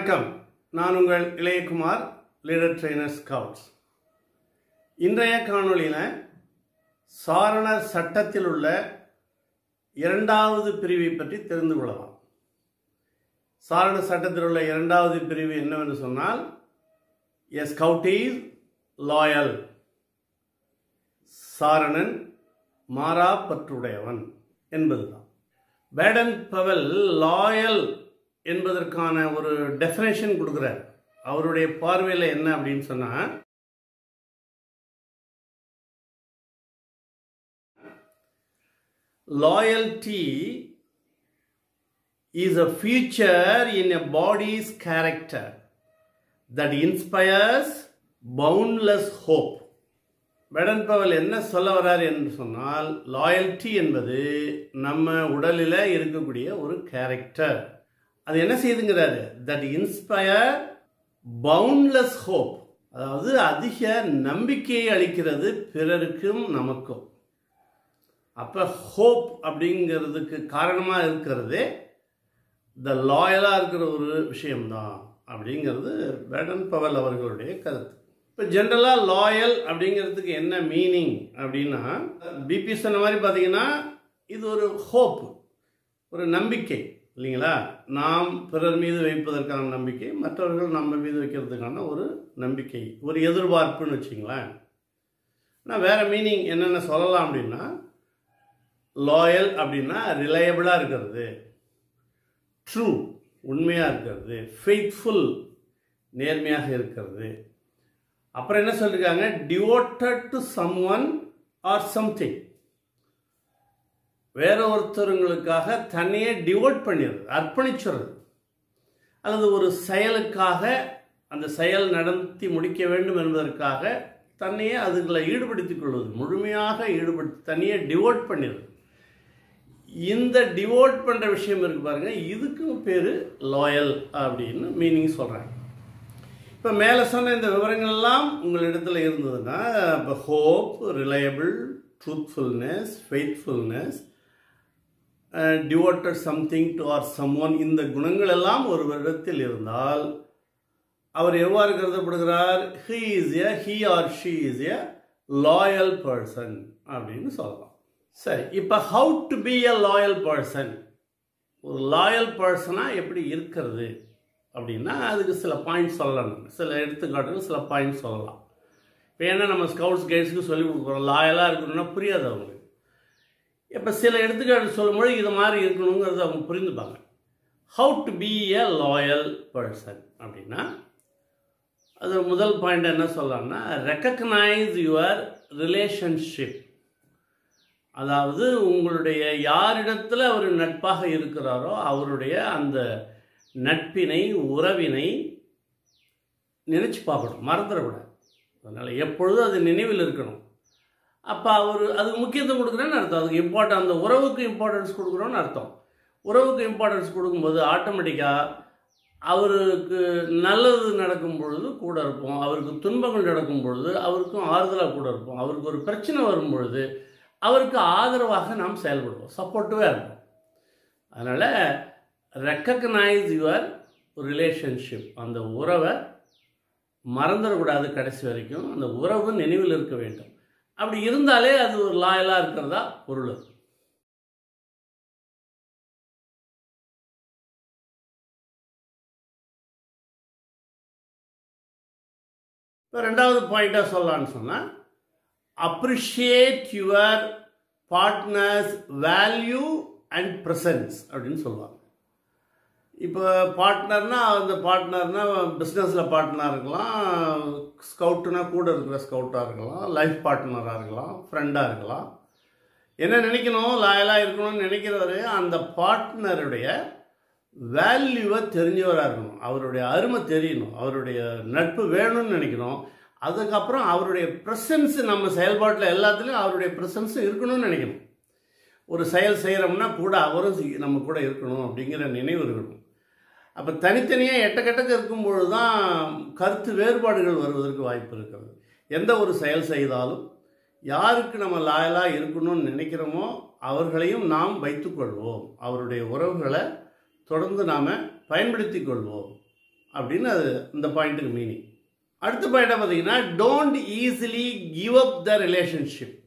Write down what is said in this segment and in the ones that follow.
வணக்கம் நான் உங்கள் இளையகுமார் லீடர் ட்ரெய்னர் ஸ்கவுட்ஸ் இன்றைய காணொளியில் சாரண சட்டத்தில் உள்ள இரண்டாவது பிரிவை பற்றி தெரிந்து கொள்ளலாம் சாரண சட்டத்தில் உள்ள இரண்டாவது பிரிவு என்னவென்று சொன்னால் எ ஸ்கவுட் இஸ் லாயல் சாரணன் மாறா பற்றுடையவன் என்பதுதான் பேடன் பவல் லாயல் என்பதற்கான ஒரு டெஃபினேஷன் கொடுக்குறார் அவருடைய பார்வையில் என்ன அப்படின்னு சொன்னால் loyalty is a feature in a body's character that inspires boundless hope Baden Powell என்ன சொல்ல வர்றார் என்று சொன்னால் லாயல்ட்டி என்பது நம்ம உடலில் இருக்கக்கூடிய ஒரு கேரக்டர் அது என்ன செய்யுதுங்கிறாரு தட் இன்ஸ்பயர் பவுண்ட்லெஸ் ஹோப் அதாவது அதிக நம்பிக்கையை அளிக்கிறது பிறருக்கும் நமக்கும் அப்போ ஹோப் அப்படிங்கிறதுக்கு காரணமாக இருக்கிறது இந்த லாயலாக இருக்கிற ஒரு விஷயம்தான் அப்படிங்கிறது பேடன் பவல் அவர்களுடைய கருத்து இப்போ ஜென்ரலாக லாயல் அப்படிங்கிறதுக்கு என்ன மீனிங் அப்படின்னா பிபி சொன்ன மாதிரி பார்த்தீங்கன்னா இது ஒரு ஹோப் ஒரு நம்பிக்கை இல்லைங்களா நாம் பிறர் மீது வைப்பதற்கான நம்பிக்கை மற்றவர்கள் நம்ம மீது வைக்கிறதுக்கான ஒரு நம்பிக்கை ஒரு எதிர்பார்ப்புன்னு வச்சிங்களேன் ஆனால் வேறு மீனிங் என்னென்ன சொல்லலாம் அப்படின்னா லாயல் அப்படின்னா ரிலையபிளாக இருக்கிறது ட்ரூ உண்மையாக இருக்கிறது ஃபெய்த்ஃபுல் நேர்மையாக இருக்கிறது அப்புறம் என்ன சொல்லியிருக்காங்க devoted to someone or something வேற ஒருத்தருங்களுக்காக தன்னையே டிவோட் பண்ணிடுறது அர்ப்பணிச்சுறது அல்லது ஒரு செயலுக்காக அந்த செயல் நடத்தி முடிக்க வேண்டும் என்பதற்காக தன்னையே அதுகளை ஈடுபடுத்திக் கொள்வது முழுமையாக ஈடுபடுத்தி தனியே டிவோட் பண்ணிடுறது இந்த டிவோட் பண்ணுற விஷயம் இருக்கு பாருங்க இதுக்கும் பேர் லாயல் அப்படின்னு மீனிங் சொல்கிறாங்க இப்போ மேலே சொன்ன இந்த விவரங்கள்லாம் உங்களிடத்தில் இருந்ததுன்னா இப்போ hope reliable truthfulness faithfulness devoted something to or someone இந்த குணங்கள் எல்லாம் ஒரு இடத்தில் இருந்தால் அவர் எவ்வாறு கருதப்படுகிறார் he is a he or she is a loyal person அப்படின்னு சொல்லலாம் சரி இப்போ how to be a loyal person ஒரு லாயல் பர்சனாக எப்படி இருக்கிறது அப்படின்னா அதுக்கு சில பாயிண்ட் சொல்லலாம் நம்ம சில எடுத்துக்காட்டுகள் சில பாயிண்ட் சொல்லலாம் இப்போ ஏன்னா நம்ம ஸ்கவுட்ஸ் கைட்ஸுக்கு சொல்லிக் கொடுக்குறோம் லாயலாக இருக்கணும்னா புரியாது அவங்களுக்கு இப்போ சில எடுத்துக்காட்டு சொல்லும்போது இது மாதிரி இருக்கணுங்கிறத அவங்க புரிந்துப்பாங்க how to be a loyal person அப்படின்னா அது முதல் பாயிண்ட் என்ன சொல்லலாம்னா ரெக்கக்னைஸ் யுவர் ரிலேஷன்ஷிப் அதாவது உங்களுடைய யாரிடத்தில் அவர் நட்பாக இருக்கிறாரோ அவருடைய அந்த நட்பினை உறவினை நினச்சி பார்க்கணும் மறந்துடக்கூடாது அதனால் எப்பொழுதும் அது நினைவில் இருக்கணும் அப்போ அவர் அதுக்கு முக்கியத்துவம் கொடுக்குறேன்னு அர்த்தம் அதுக்கு இம்பார்ட்டன் அந்த உறவுக்கு இம்பார்ட்டன்ஸ் கொடுக்குறோன்னு அர்த்தம் உறவுக்கு இம்பார்ட்டன்ஸ் கொடுக்கும்போது ஆட்டோமேட்டிக்காக அவருக்கு நல்லது நடக்கும் பொழுது கூட இருப்போம் அவருக்கு துன்பங்கள் நடக்கும் பொழுது அவருக்கும் ஆறுதலாக கூட இருப்போம் அவருக்கு ஒரு பிரச்சனை வரும் பொழுது அவருக்கு ஆதரவாக நாம் செயல்படுவோம் சப்போர்ட்டிவாக இருப்போம் அதனால் ரெக்கக்னைஸ் யுவர் ரிலேஷன்ஷிப் அந்த உறவை மறந்துடக்கூடாது கடைசி வரைக்கும் அந்த உறவு நினைவில் இருக்க வேண்டும் அப்படி இருந்தாலே அது ஒரு லாயலாக இருக்கிறதா பொருள் இப்போ ரெண்டாவது பாயிண்டாக சொல்லலான்னு சொன்னால் appreciate your partners value and presence அப்படின்னு சொல்லுவாங்க இப்போ பார்ட்னர்னா அந்த பார்ட்னர்னா பிஸ்னஸில் பார்ட்னராக இருக்கலாம் ஸ்கவுட்டுனா கூட இருக்கிற ஸ்கவுட்டாக இருக்கலாம் லைஃப் பார்ட்னராக இருக்கலாம் ஃப்ரெண்டாக இருக்கலாம் என்ன நினைக்கணும் லாயலாக இருக்கணும்னு நினைக்கிறவர் அந்த பார்ட்னருடைய வேல்யூவை தெரிஞ்சவராக இருக்கணும் அவருடைய அருமை தெரியணும் அவருடைய நட்பு வேணும்னு நினைக்கணும் அதுக்கப்புறம் அவருடைய ப்ரெசன்ஸ் நம்ம செயல்பாட்டில் எல்லாத்துலேயும் அவருடைய ப்ரெசன்ஸும் இருக்கணும்னு நினைக்கணும் ஒரு செயல் செய்கிறோம்னா கூட அவரும் நம்ம கூட இருக்கணும் அப்படிங்கிற நினைவு இருக்கணும் அப்போ தனித்தனியாக எட்டக்கட்டக்கு இருக்கும்பொழுது தான் கருத்து வேறுபாடுகள் வருவதற்கு வாய்ப்பு இருக்கிறது எந்த ஒரு செயல் செய்தாலும் யாருக்கு நம்ம லாயலாக இருக்கணும்னு நினைக்கிறோமோ அவர்களையும் நாம் வைத்துக்கொள்வோம் அவருடைய உறவுகளை தொடர்ந்து நாம் பயன்படுத்தி கொள்வோம் அப்படின்னு அது இந்த பாயிண்ட்டுக்கு மீனிங் அடுத்த பாயிண்ட்டை பார்த்தீங்கன்னா don't easily give up the relationship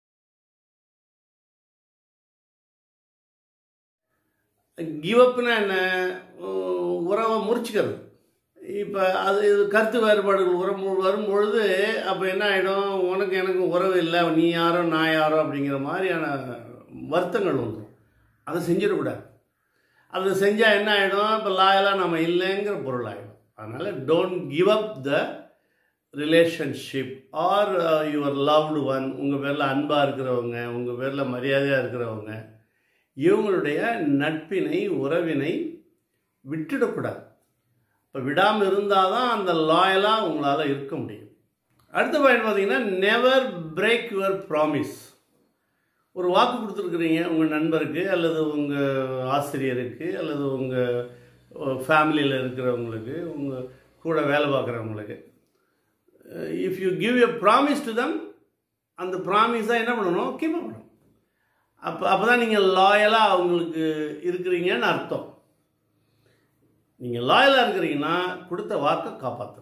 give அப்னா என்ன உ- உறவை முறிச்சுக்கிறது இப்போ அது இது கருத்து வேறுபாடுகள் உரம் வரும்பொழுது அப்போ என்ன ஆகிடும் உனக்கு எனக்கு உறவு இல்லை நீ யாரோ நான் யாரோ அப்படிங்கிற மாதிரியான வருத்தங்கள் வந்துடும் அதை செஞ்சிடக்கூடாது அது செஞ்சால் என்ன ஆகிடும் இப்போ லாயலாக நம்ம இல்லைங்கிற பொருள் ஆகிடும் அதனால் don't give up the relationship or your loved one உங்கள் பேரில் அன்பாக இருக்கிறவங்க உங்கள் பேரில் மரியாதையாக இருக்கிறவங்க இவங்களுடைய நட்பினை உறவினை விட்டுடக்கூடாது இப்போ விடாமல் இருந்தால் தான் அந்த லாயலாக உங்களால் இருக்க முடியும் அடுத்த பாயிண்ட் பார்த்தீங்கன்னா நெவர் பிரேக் யுவர் ப்ராமிஸ் ஒரு வாக்கு கொடுத்துருக்குறீங்க உங்கள் நண்பருக்கு அல்லது உங்கள் ஆசிரியருக்கு அல்லது உங்கள் ஃபேமிலியில் இருக்கிறவங்களுக்கு உங்கள் கூட வேலை பார்க்குறவங்களுக்கு if you give a promise to them அந்த ப்ராமிஸாக என்ன பண்ணணும் கீப் பண்ணணும் அப்போ அப்போ தான் நீங்கள் லாயலாக அவங்களுக்கு இருக்கிறீங்கன்னு அர்த்தம் நீங்கள் லாயலாக இருக்கிறீங்கன்னா கொடுத்த வாக்கை காப்பாற்றணும்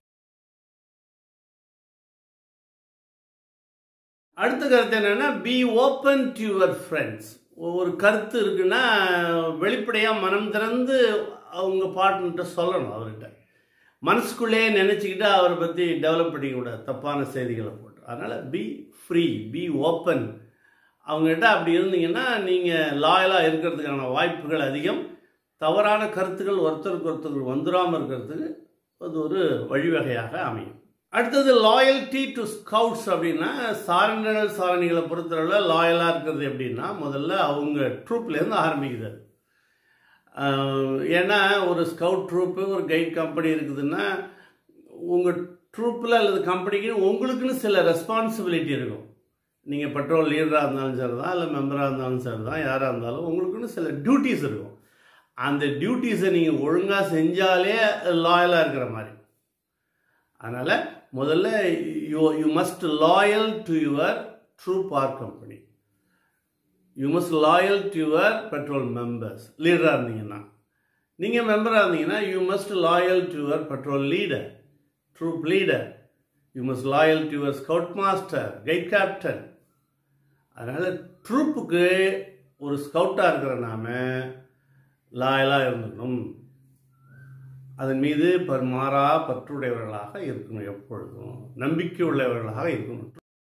அடுத்த கருத்து என்னென்னா be open to your friends ஒரு கருத்து இருக்குன்னா வெளிப்படையாக மனம் திறந்து அவங்க பார்ட்னர்கிட்ட சொல்லணும் அவர்கிட்ட மனசுக்குள்ளேயே நினச்சிக்கிட்டு அவரை பற்றி டெவலப் பண்ணிக்கூடாது தப்பான செய்திகளை போட்டு அதனால் பி ஃப்ரீ பி ஓப்பன் அவங்ககிட்ட அப்படி இருந்தீங்கன்னா நீங்கள் லாயலாக இருக்கிறதுக்கான வாய்ப்புகள் அதிகம் தவறான கருத்துக்கள் ஒருத்தருக்கு ஒருத்தருக்கு வந்துடாமல் இருக்கிறதுக்கு அது ஒரு வழிவகையாக அமையும் அடுத்தது லாயல்ட்டி டு ஸ்கவுட்ஸ் அப்படின்னா சாரணிகள் சாரணிகளை பொறுத்தளவில் லாயலாக இருக்கிறது எப்படின்னா முதல்ல அவங்க ட்ரூப்லேருந்து ஆரம்பிக்குது அது. ஆஹ் ஏன்னா ஒரு ஸ்கவுட் ட்ரூப்பு ஒரு கைட் கம்பெனி இருக்குதுன்னா உங்கள் ட்ரூப்பில் அல்லது கம்பெனிக்கு உங்களுக்குன்னு சில ரெஸ்பான்சிபிலிட்டி இருக்கும் நீங்கள் பெட்ரோல் லீடராக இருந்தாலும் சரி தான் இல்லை மெம்பராக இருந்தாலும் சரி தான் யாராக இருந்தாலும் உங்களுக்குன்னு சில டியூட்டிஸ் இருக்கும் அந்த டியூட்டிஸை நீங்கள் ஒழுங்காக செஞ்சாலே லாயலாக இருக்கிற மாதிரி அதனால் முதல்ல you you must loyal to your troop or company you must loyal to your patrol members லீடராக இருந்தீங்கன்னா நீங்கள் மெம்பராக இருந்தீங்கன்னா you must loyal to your patrol leader troop leader you must loyal to your scoutmaster guide captain அதனால் ட்ரூப்புக்கு ஒரு ஸ்கவுட்டாக இருக்கிற நாம லாயலாக இருந்துக்கணும் அதன் மீது பரிமாறா பற்றுடையவர்களாக இருக்கணும் எப்பொழுதும் நம்பிக்கை உள்ளவர்களாக இருக்கணும்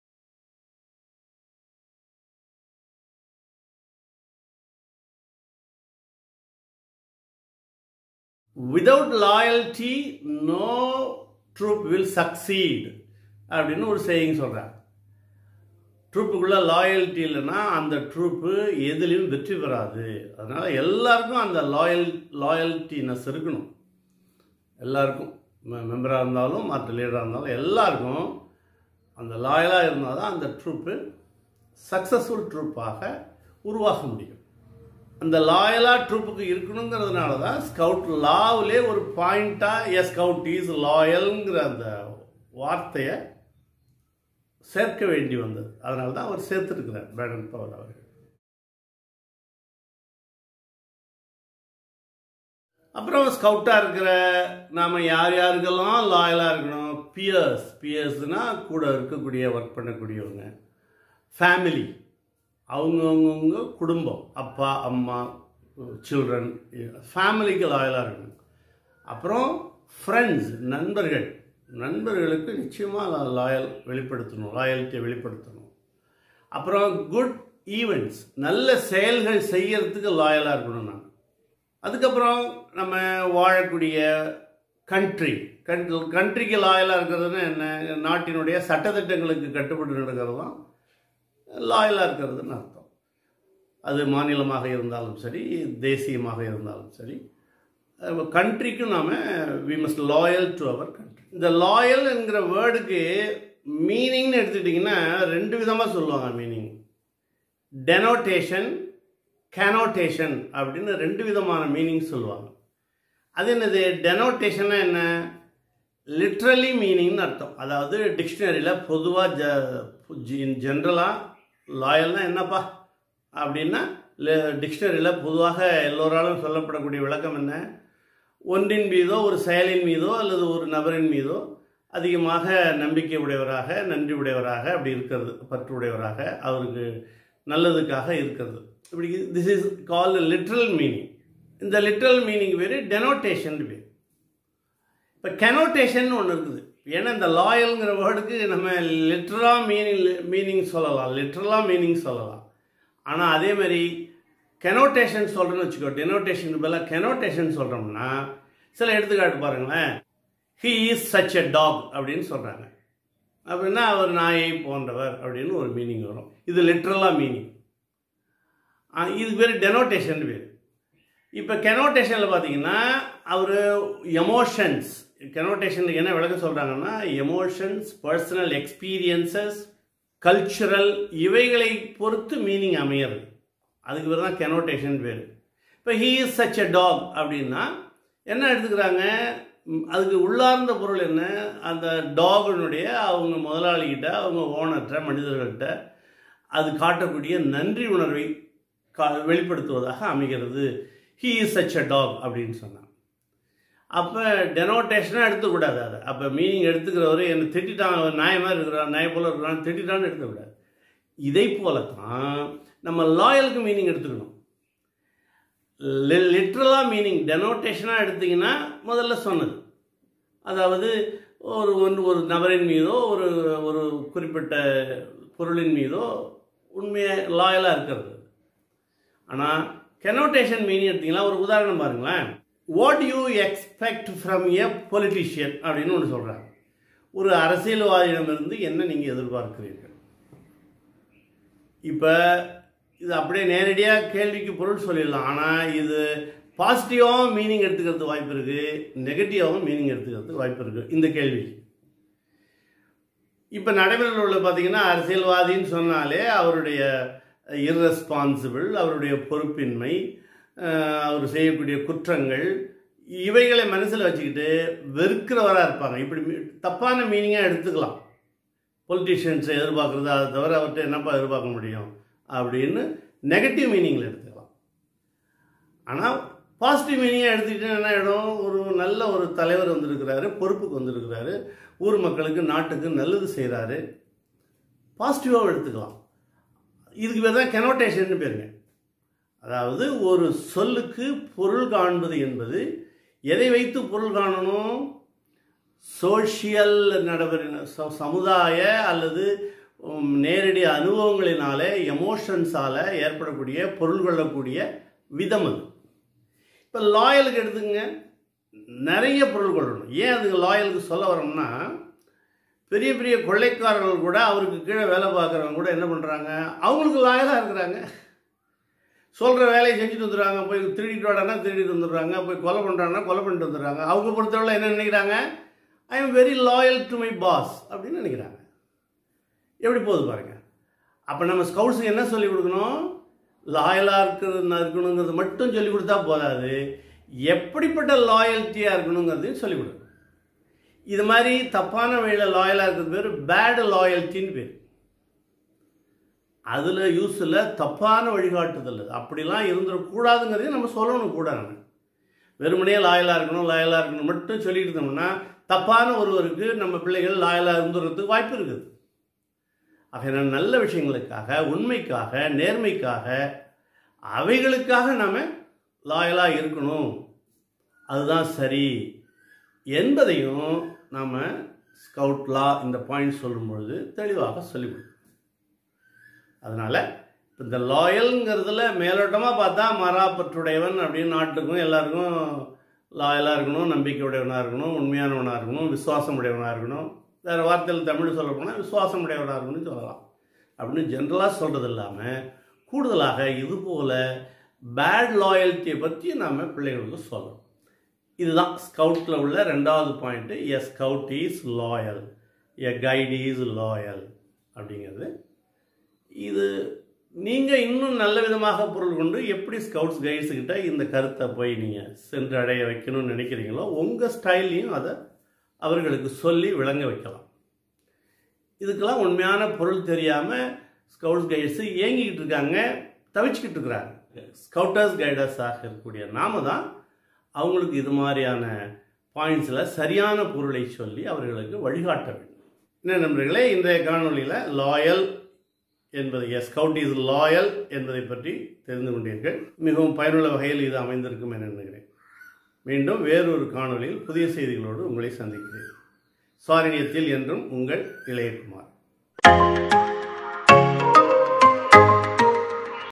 without loyalty no troop will succeed அப்படின்னு ஒரு செய்யிங் சொல்கிறாங்க ட்ரூப்புக்குள்ளே லாயல்ட்டி இல்லைன்னா அந்த ட்ரூப்பு எதுலேயும் வெற்றி பெறாது அதனால் எல்லாருக்கும் அந்த லாயல் லாயல்ட்டினஸ் இருக்கணும் எல்லாருக்கும் மெம்பராக இருந்தாலும் மற்ற லீடராக இருந்தாலும் எல்லாருக்கும் அந்த லாயலாக இருந்தால் தான் அந்த ட்ரூப்பு சக்ஸஸ்ஃபுல் ட்ரூப்பாக உருவாக முடியும் அந்த லாயலாக ட்ரூப்புக்கு இருக்கணுங்கிறதுனால தான் ஸ்கவுட் லாவிலே ஒரு பாயிண்ட்டாக எ ஸ்கவுட் இஸ் லாயல்ங்கிற அந்த வார்த்தையை சேர்க்க வேண்டி வந்தது அதனால தான் அவர் சேர்த்துருக்கிறார் பேடன் பவர் அவர்கள் அப்புறம் ஸ்கவுட்டாக இருக்கிற நாம் யார் யாருக்கெல்லாம் லாயலாக இருக்கணும் பியர்ஸ் பியர்ஸ்னால் கூட இருக்கக்கூடிய ஒர்க் பண்ணக்கூடியவங்க ஃபேமிலி அவங்கவுங்க குடும்பம் அப்பா அம்மா சில்ட்ரன் ஃபேமிலிக்கு லாயலாக இருக்கணும் அப்புறம் ஃப்ரெண்ட்ஸ் நண்பர்கள் நண்பர்களுக்கு நிச்சயமாக லாயல் வெளிப்படுத்தணும் லாயல்ட்டியை வெளிப்படுத்தணும் அப்புறம் குட் ஈவெண்ட்ஸ் நல்ல செயல்கள் செய்யறதுக்கு லாயலாக இருக்கணும் நான் அதுக்கப்புறம் நம்ம வாழக்கூடிய கண்ட்ரி கண்ட்ரிக்கு லாயலாக இருக்கிறதுனா என்ன நாட்டினுடைய சட்டத்திட்டங்களுக்கு கட்டுப்பட்டு நடக்கிறது தான் லாயலாக இருக்கிறதுன்னு அர்த்தம் அது மாநிலமாக இருந்தாலும் சரி தேசியமாக இருந்தாலும் சரி கண்ட்ரிக்கும் நாம் we must loyal to our country இந்த லாயல் என்கிற வேர்டுக்கு மீனிங்னு எடுத்துக்கிட்டிங்கன்னா ரெண்டு விதமாக சொல்லுவாங்க மீனிங் டெனோட்டேஷன் கேனோட்டேஷன் அப்படின்னு ரெண்டு விதமான மீனிங் சொல்லுவாங்க அது என்னது டெனோட்டேஷன்னா என்ன லிட்ரலி மீனிங்னு அர்த்தம் அதாவது டிக்ஷனரியில் பொதுவாக ஜ ஜென்ரலாக லாயல்னால் என்னப்பா அப்படின்னா டிக்ஷனரியில் பொதுவாக எல்லோராலும் சொல்லப்படக்கூடிய விளக்கம் என்ன ஒன்றின் மீதோ ஒரு செயலின் மீதோ அல்லது ஒரு நபரின் மீதோ அதிகமாக நம்பிக்கை உடையவராக நன்றி உடையவராக அப்படி இருக்கிறது பற்று உடையவராக அவருக்கு நல்லதுக்காக இருக்கிறது இப்படி this is call literal meaning இந்த லிட்ரல் மீனிங் வேறு டெனோட்டேஷன் வேறு இப்போ கெனோட்டேஷன் ஒன்று இருக்குது ஏன்னா இந்த லாயல்ங்கிற வேர்டுக்கு நம்ம லிட்ரலாக மீனிங் மீனிங் சொல்லலாம் லிட்ரலாக மீனிங் சொல்லலாம் ஆனால் அதே மாதிரி கெனோட்டேஷன் சொல்கிறேன்னு வச்சுக்கோ டெனோட்டேஷன் பதிலாக கெனோட்டேஷன் சொல்கிறோம்னா சில எடுத்துக்காட்டு பாருங்களேன் he is such a dog அப்படின்னு சொல்கிறாங்க அப்படின்னா அவர் நாயை போன்றவர் அப்படின்னு ஒரு மீனிங் வரும் இது லிட்ரலாக மீனிங் இது பேர் டெனோட்டேஷன் பேர் இப்போ கெனோட்டேஷனில் பார்த்தீங்கன்னா அவர் எமோஷன்ஸ் கெனோட்டேஷனுக்கு என்ன விளக்கம் சொல்கிறாங்கன்னா எமோஷன்ஸ் பர்சனல் எக்ஸ்பீரியன்சஸ் கல்ச்சுரல் இவைகளை பொறுத்து மீனிங் அமையிறது அதுக்கு பேர் தான் கெனோட்டேஷன் பேர் இப்போ he is such a dog அப்படின்னா என்ன எடுத்துக்கிறாங்க ம், அதுக்கு உள்ளார்ந்த பொருள் என்ன அந்த டாகினுடைய அவங்க முதலாளிகிட்ட அவங்க ஓனர்கிட்ட மனிதர்கள்ட்ட அது காட்டக்கூடிய நன்றி உணர்வை கா வெளிப்படுத்துவதாக அமைகிறது he is such a dog அப்படின்னு சொன்னான் அப்போ டெனோட்டேஷனாக எடுத்துக்கூடாது அதை அப்போ மீனிங் எடுத்துக்கிறவர் என்னை திட்டான் அவன் நியாயமாக இருக்கிறான் நியாய போல இருக்கிறான் திட்டான்னு எடுத்துக்கூடாது இதை போல தான் நம்ம லாயலுக்கு மீனிங் எடுத்துக்கணும் லிட்ரலாக மீனிங் டெனோட்டேஷனாக எடுத்தீங்கன்னா முதல்ல சொன்னது அதாவது ஒரு ஒன்று ஒரு நபரின் மீதோ ஒரு ஒரு குறிப்பிட்ட பொருளின் மீதோ உண்மையாக லாயலாக இருக்கிறது ஆனால் கெனோட்டேஷன் மீனிங் எடுத்தீங்கன்னா ஒரு உதாரணம் பாருங்களேன் what you expect from a politician அப்படின்னு ஒன்று சொல்கிறாங்க ஒரு அரசியல்வாதியிடமிருந்து என்ன நீங்கள் எதிர்பார்க்கிறீர்கள் இப்போ இது அப்படியே நேரடியாக கேள்விக்கு பொருள் சொல்லிடலாம் ஆனால் இது பாசிட்டிவாகவும் மீனிங் எடுத்துக்கிறதுக்கு வாய்ப்பு இருக்குது நெகட்டிவாகவும் மீனிங் எடுத்துக்கிறதுக்கு வாய்ப்பு இருக்குது இந்த கேள்வி இப்போ நடைமுறையில் உள்ள பார்த்தீங்கன்னா அரசியல்வாதின்னு சொன்னாலே அவருடைய இர்ரெஸ்பான்சிபிள் அவருடைய பொறுப்பின்மை அஹ், அவர் செய்யக்கூடிய குற்றங்கள் இவைகளை மனசில் வச்சுக்கிட்டு வெறுக்கிறவராக இருப்பாங்க இப்படி மீ- தப்பான மீனிங்காக எடுத்துக்கலாம் பொலிட்டீஷியன்ஸை எதிர்பார்க்குறது அதை தவிர அவர்கிட்ட என்னப்பா எதிர்பார்க்க முடியும் அப்படின்னு நெகட்டிவ் மீனிங்கில் எடுத்துக்கலாம் ஆனால் பாசிட்டிவ் மீனிங்காக எடுத்துக்கிட்டு என்ன ஆகிடும் ஒரு நல்ல ஒரு தலைவர் வந்திருக்கிறாரு பொறுப்புக்கு வந்திருக்கிறாரு ஊர் மக்களுக்கு நாட்டுக்கு நல்லது செய்கிறாரு பாசிட்டிவாக எடுத்துக்கலாம் இதுக்கு பேர் தான் கெனோட்டேஷன் பேருங்க அதாவது ஒரு சொல்லுக்கு பொருள் காண்பது என்பது எதை வைத்து பொருள் காணணும் சோஷியல் நடைபெற ச- சமுதாய அல்லது உம், நேரடி அனுபவங்களினாலே எமோஷன்ஸால் ஏற்படக்கூடிய பொருள் கொள்ளக்கூடிய விதம் அது இப்போ லாயலுக்கு எடுத்துங்க நிறைய பொருள் கொள்ளணும் ஏன் அதுக்கு லாயலுக்கு சொல்ல வரோம்னா பெரிய பெரிய கொள்ளைக்காரர்கள் கூட அவருக்கு கீழே வேலை பார்க்குறவங்க கூட என்ன பண்ணுறாங்க அவங்களுக்கு லாயலாக இருக்கிறாங்க சொல்கிற வேலையை செஞ்சுட்டு வந்துடுறாங்க போய் திருடிட்டு வாடானா திருடிட்டு வந்துடுறாங்க போய் கொலை பண்ணுறாங்கன்னா கொலை பண்ணிட்டு வந்துடுறாங்க அவங்க பொறுத்தவரை என்ன நினைக்கிறாங்க I am very loyal to my boss அப்படின்னு நினைக்கிறாங்க எப்படி போகுது பாருங்க அப்போ நம்ம ஸ்கவுட்ஸுக்கு என்ன சொல்லி கொடுக்கணும் லாயலாக இருக்கிறது இருக்கணுங்கிறது மட்டும் சொல்லி கொடுத்தா போதாது எப்படிப்பட்ட லாயல்ட்டியாக இருக்கணுங்கிறதையும் சொல்லிக் கொடுக்கணும் இது மாதிரி தப்பான வழியில் லாயலாக இருக்கிறது பேர் பேடு லாயல்ட்டின்னு பேர் அதில் யூஸில் தப்பான வழிகாட்டுதல் அது. அப்படிலாம் இருந்துடக்கூடாதுங்கிறதையும் நம்ம சொல்லணும் கூட நம்ம வெறுமனே லாயலாக இருக்கணும் லாயலாக இருக்கணும் மட்டும் சொல்லிட்டு இருந்தோம்னா தப்பான ஒருவருக்கு நம்ம பிள்ளைகள் லாயலாக இருந்துறதுக்கு வாய்ப்பு இருக்குது ஆக நல்ல விஷயங்களுக்காக உண்மைக்காக நேர்மைக்காக அவைகளுக்காக நாம் லாயலாக இருக்கணும் அதுதான் சரி என்பதையும் நாம் ஸ்கவுட் லா இந்த பாயிண்ட் சொல்லும் பொழுது தெளிவாக சொல்லிக் கொடுக்கும் அதனால் இந்த லாயல்ங்கிறதுல மேலோட்டமாக பார்த்தா மராப்பற்றுடையவன் அப்படின்னு நாட்டுக்கும் எல்லாருக்கும் லாயலாக இருக்கணும் நம்பிக்கை உடையவனாக இருக்கணும் உண்மையானவனாக இருக்கணும் விசுவாசம் உடையவனாக இருக்கணும் வேறு வார்த்தையில் தமிழ் சொல்ல போனால் விசுவாசம் உடையவனாக இருக்கணும்னு சொல்லலாம் அப்படின்னு ஜென்ரலாக சொல்கிறது இல்லாமல் கூடுதலாக இது போல் பேட் லாயல்ட்டியை பற்றி நாம் பிள்ளைகளுக்கு சொல்லணும் இதுதான் ஸ்கவுட்டில் உள்ள ரெண்டாவது point a scout is loyal a guide is loyal அப்படிங்கிறது இது நீங்கள் இன்னும் நல்ல விதமாக பொருள் கொண்டு எப்படி ஸ்கவுட்ஸ் கைட்ஸ் கிட்ட இந்த கருத்தை போய் நீங்கள் சென்று அடைய வைக்கணும்னு நினைக்கிறீங்களோ உங்கள் ஸ்டைல்லையும் அதை அவர்களுக்கு சொல்லி விளங்க வைக்கலாம் இதுக்கெல்லாம் உண்மையான பொருள் தெரியாமல் ஸ்கவுட்ஸ் கைட்ஸு ஏங்கிக்கிட்டு இருக்காங்க தவிச்சுக்கிட்டு இருக்கிறாங்க ஸ்கவுட்டர்ஸ் கைடர்ஸாக இருக்கக்கூடிய நாம தான் அவங்களுக்கு இது மாதிரியான பாயிண்ட்ஸில் சரியான பொருளை சொல்லி அவர்களுக்கு வழிகாட்ட வேண்டும் என்ன நண்பர்களே இன்றைய காணொளியில் லாயல் என்பது எஸ் ஸ்கவுட் இஸ் லாயல் என்பதை பற்றி தெரிந்து கொண்டீர்கள் மிகவும் பயனுள்ள வகையில் இது அமைந்திருக்கும் என நினைக்கிறேன் மீண்டும் வேறொரு காணொளியில் புதிய செய்திகளோடு உங்களை சந்திக்கிறேன் சாரணியத்தில் என்றும் உங்கள் இளையகுமார்